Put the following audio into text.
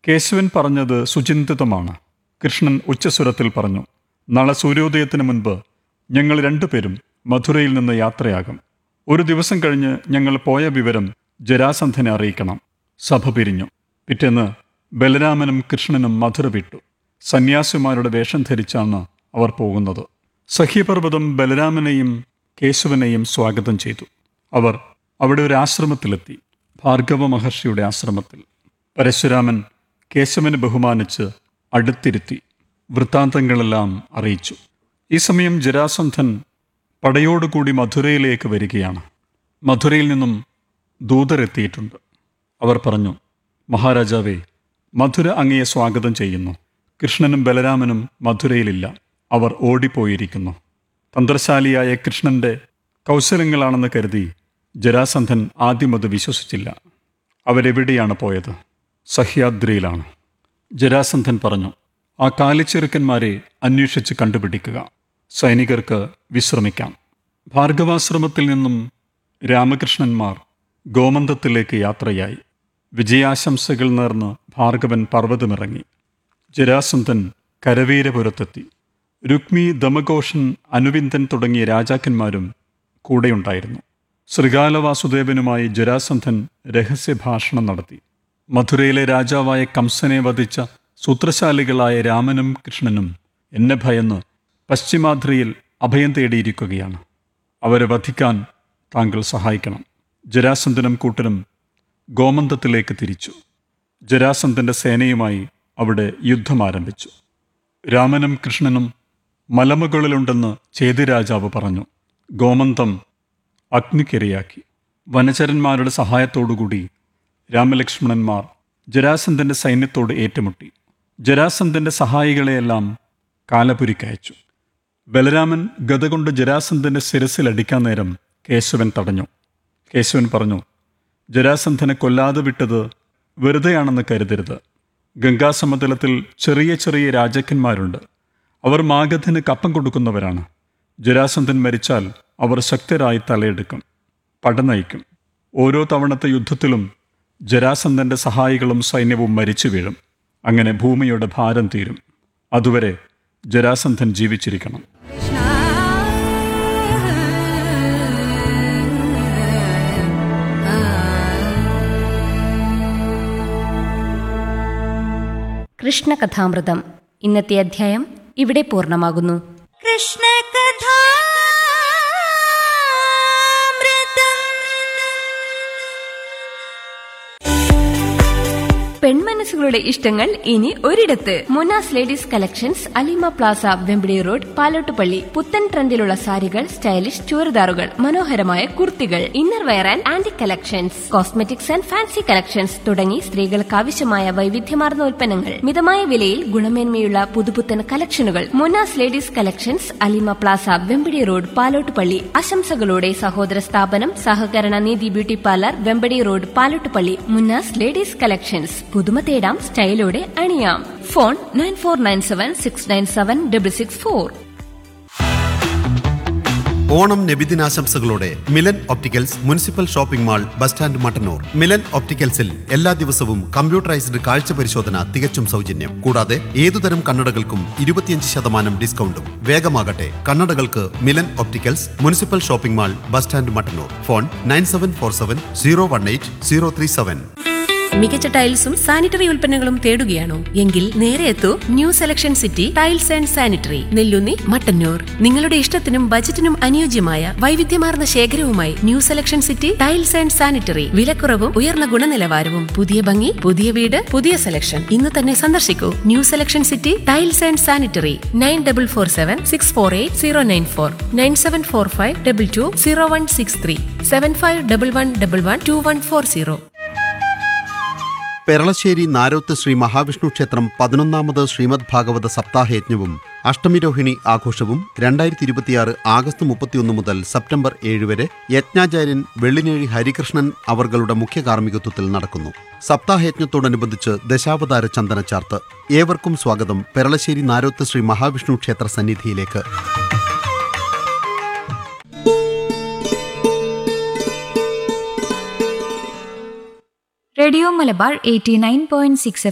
കേശവൻ പറഞ്ഞത് സുചിന്തിതമാണ് കൃഷ്ണൻ ഉച്ചസ്വരത്തിൽ പറഞ്ഞു നാളെ സൂര്യോദയത്തിന് മുൻപ് ഞങ്ങൾ രണ്ടുപേരും മധുരയിൽ നിന്ന് യാത്രയാകും ഒരു ദിവസം കഴിഞ്ഞ് ഞങ്ങൾ പോയ വിവരം ജരാസന്ധനെ അറിയിക്കണം സഭ പിരിഞ്ഞു പിറ്റേന്ന് ബലരാമനും കൃഷ്ണനും മധുര വിട്ടു സന്യാസിമാരുടെ വേഷം ധരിച്ചാണ് അവർ പോകുന്നത് സഖ്യപർവ്വതം ബലരാമനെയും കേശവനെയും സ്വാഗതം ചെയ്തു അവർ അവിടെ ഒരു ആശ്രമത്തിലെത്തി ഭാർഗവ മഹർഷിയുടെ ആശ്രമത്തിൽ പരശുരാമൻ കേശവനെ ബഹുമാനിച്ച് അടുത്തിരുത്തി വൃത്താന്തങ്ങളെല്ലാം അറിയിച്ചു ഈ സമയം ജരാസന്ധൻ പടയോടുകൂടി മധുരയിലേക്ക് വരികയാണ് മധുരയിൽ നിന്നും ദൂതരെത്തിയിട്ടുണ്ട് അവർ പറഞ്ഞു മഹാരാജാവേ മധുര അങ്ങയെ സ്വാഗതം ചെയ്യുന്നു കൃഷ്ണനും ബലരാമനും മധുരയിലില്ല അവർ ഓടിപ്പോയിരിക്കുന്നു തന്ത്രശാലിയായ കൃഷ്ണന്റെ കൗശലങ്ങളാണെന്ന് കരുതി ജരാസന്ധൻ ആദ്യം അത് വിശ്വസിച്ചില്ല അവരെവിടെയാണ് പോയത് സഹ്യാദ്രിയിലാണ് ജരാസന്ധൻ പറഞ്ഞു ആ കാലിച്ചെറുക്കന്മാരെ അന്വേഷിച്ച് കണ്ടുപിടിക്കുക സൈനികർക്ക് വിശ്രമിക്കാം ഭാർഗവാശ്രമത്തിൽ നിന്നും രാമകൃഷ്ണന്മാർ ഗോമന്തത്തിലേക്ക് യാത്രയായി വിജയാശംസകൾ നേർന്ന് ഭാർഗവൻ പർവ്വതമിറങ്ങി ജരാസന്ധൻ കരവീരപുരത്തെത്തി രുക്മി ദമഘോഷൻ അനുവിന്ദൻ തുടങ്ങിയ രാജാക്കന്മാരും കൂടെയുണ്ടായിരുന്നു ശൃഗാലവാസുദേവനുമായി ജരാസന്ധൻ രഹസ്യഭാഷണം നടത്തി മധുരയിലെ രാജാവായ കംസനെ വധിച്ച സൂത്രശാലികളായ രാമനും കൃഷ്ണനും എന്നെ ഭയന്ന് പശ്ചിമാദ്രിയിൽ അഭയം തേടിയിരിക്കുകയാണ് അവരെ വധിക്കാൻ താങ്കൾ സഹായിക്കണം ജരാസന്ധനും കൂട്ടനും ഗോമന്തത്തിലേക്ക് തിരിച്ചു ജരാസന്ധന്റെ സേനയുമായി അവിടെ യുദ്ധം ആരംഭിച്ചു രാമനും കൃഷ്ണനും മലമുകളിലുണ്ടെന്ന് ചേതിരാജാവ് പറഞ്ഞു ഗോമന്തം അഗ്നിക്കിരയാക്കി വനചരന്മാരുടെ സഹായത്തോടുകൂടി രാമലക്ഷ്മണന്മാർ ജരാസന്ധന്റെ സൈന്യത്തോട് ഏറ്റുമുട്ടി ജരാസന്ധന്റെ സഹായികളെയെല്ലാം കാലപുരിക്കയച്ചു ബലരാമൻ ഗത കൊണ്ട് ജരാസന്ധന്റെ ശിരസിൽ അടിക്കാൻ നേരം കേശവൻ തടഞ്ഞു കേശവൻ പറഞ്ഞു ജരാസന്ധനെ കൊല്ലാതെ വിട്ടത് വെറുതെയാണെന്ന് കരുതരുത് ഗംഗാസമതലത്തിൽ ചെറിയ ചെറിയ രാജാക്കന്മാരുണ്ട് അവർ മാഗധന് കപ്പം കൊടുക്കുന്നവരാണ് ജരാസന്ധൻ മരിച്ചാൽ അവർ ശക്തരായി തലയെടുക്കും പട നയിക്കും ഓരോ തവണത്തെ യുദ്ധത്തിലും ജരാസന്ധന്റെ സഹായികളും സൈന്യവും മരിച്ചു വീഴും അങ്ങനെ ഭൂമിയുടെ ഭാരം തീരും അതുവരെ ജരാസന്ധൻ ജീവിച്ചിരിക്കണം കൃഷ്ണകഥാമൃതം ഇന്നത്തെ അധ്യായം ഇവിടെ പൂർണ്ണമാകുന്നു കൃഷ്ണ പെൺമനസ്സുകളുടെ ഇഷ്ടങ്ങൾ ഇനി ഒരിടത്ത് Munas ladies collections Alima plaza Vembidi road Palottupally പുത്തൻ ട്രെൻഡിലുള്ള സാരികൾ സ്റ്റൈലിഷ് ചുരിദാറുകൾ മനോഹരമായ കുർത്തികൾ inner wear and anti collections cosmetics and fancy collections തുടങ്ങി സ്ത്രീകൾക്ക് ആവശ്യമായ വൈവിധ്യമാർന്ന ഉൽപ്പന്നങ്ങൾ മിതമായ വിലയിൽ ഗുണമേന്മയുള്ള പുതുപുത്തൻ കളക്ഷനുകൾ Munas ladies collections Alima plaza Vembadi road Palottupally ആശംസകളോടെ സഹോദര സ്ഥാപനം സഹകരണ Neethi beauty parlour Vembadi road Palottupally Munnas ladies collections പുതുമ തേടാം സ്റ്റൈലോടെ അണിയാം phone nine four nine seven six nine seven double six four Onam നബിദിനാശംസകളോടെ Milan opticals municipal shopping mall bus stand Mattannur Milan ഒപ്റ്റിക്കൽസിൽ എല്ലാ ദിവസവും കമ്പ്യൂട്ടറൈസ്ഡ് കാഴ്ച പരിശോധന തികച്ചും സൗജന്യം കൂടാതെ ഏതുതരം കണ്ണടകൾക്കും ഇരുപത്തിയഞ്ച് ശതമാനം ഡിസ്കൗണ്ടും വേഗമാകട്ടെ കണ്ണടകൾക്ക് Milan opticals municipal shopping mall bus stand Mattannur phone nine seven four seven zero one eight zero three seven മികച്ച ടൈൽസും സാനിറ്ററി ഉൽപ്പന്നങ്ങളും തേടുകയാണോ എങ്കിൽ നേരെ എത്തൂ new selection city tiles and sanitary Nellunni Mattannur നിങ്ങളുടെ ഇഷ്ടത്തിനും ബജറ്റിനും അനുയോജ്യമായ വൈവിധ്യമാർന്ന ശേഖരവുമായി new selection city tiles and sanitary വിലക്കുറവും ഉയർന്ന ഗുണനിലവാരവും പുതിയ ഭംഗി പുതിയ വീട് പുതിയ സെലക്ഷൻ ഇന്ന് തന്നെ സന്ദർശിക്കൂ new selection city tiles and sanitary nine double four seven six four eight zero nine four nine seven four five double two zero one six three seven five double one double one two one four zero Peralassery Naroth Sree Mahavishnu ക്ഷേത്രം പതിനൊന്നാമത് ശ്രീമദ് ഭാഗവത സപ്താഹയജ്ഞവും അഷ്ടമിരോഹിണി ആഘോഷവും രണ്ടായിരത്തി ഇരുപത്തിയാറ് August മുപ്പത്തിയൊന്ന് മുതൽ September ഏഴ് വരെ യജ്ഞാചാര്യൻ വെള്ളിനേഴി ഹരികൃഷ്ണൻ അവർകളുടെ മുഖ്യ കാർമ്മികത്വത്തിൽ നടക്കുന്നു സപ്താഹയജ്ഞത്തോടനുബന്ധിച്ച് ദശാവതാര ചന്ദനച്ചാർത്ത് ഏവർക്കും സ്വാഗതം പെരളശ്ശേരി നാരോത്ത് ശ്രീ മഹാവിഷ്ണു ക്ഷേത്ര സന്നിധിയിലേക്ക് radio Malabar eighty nine point six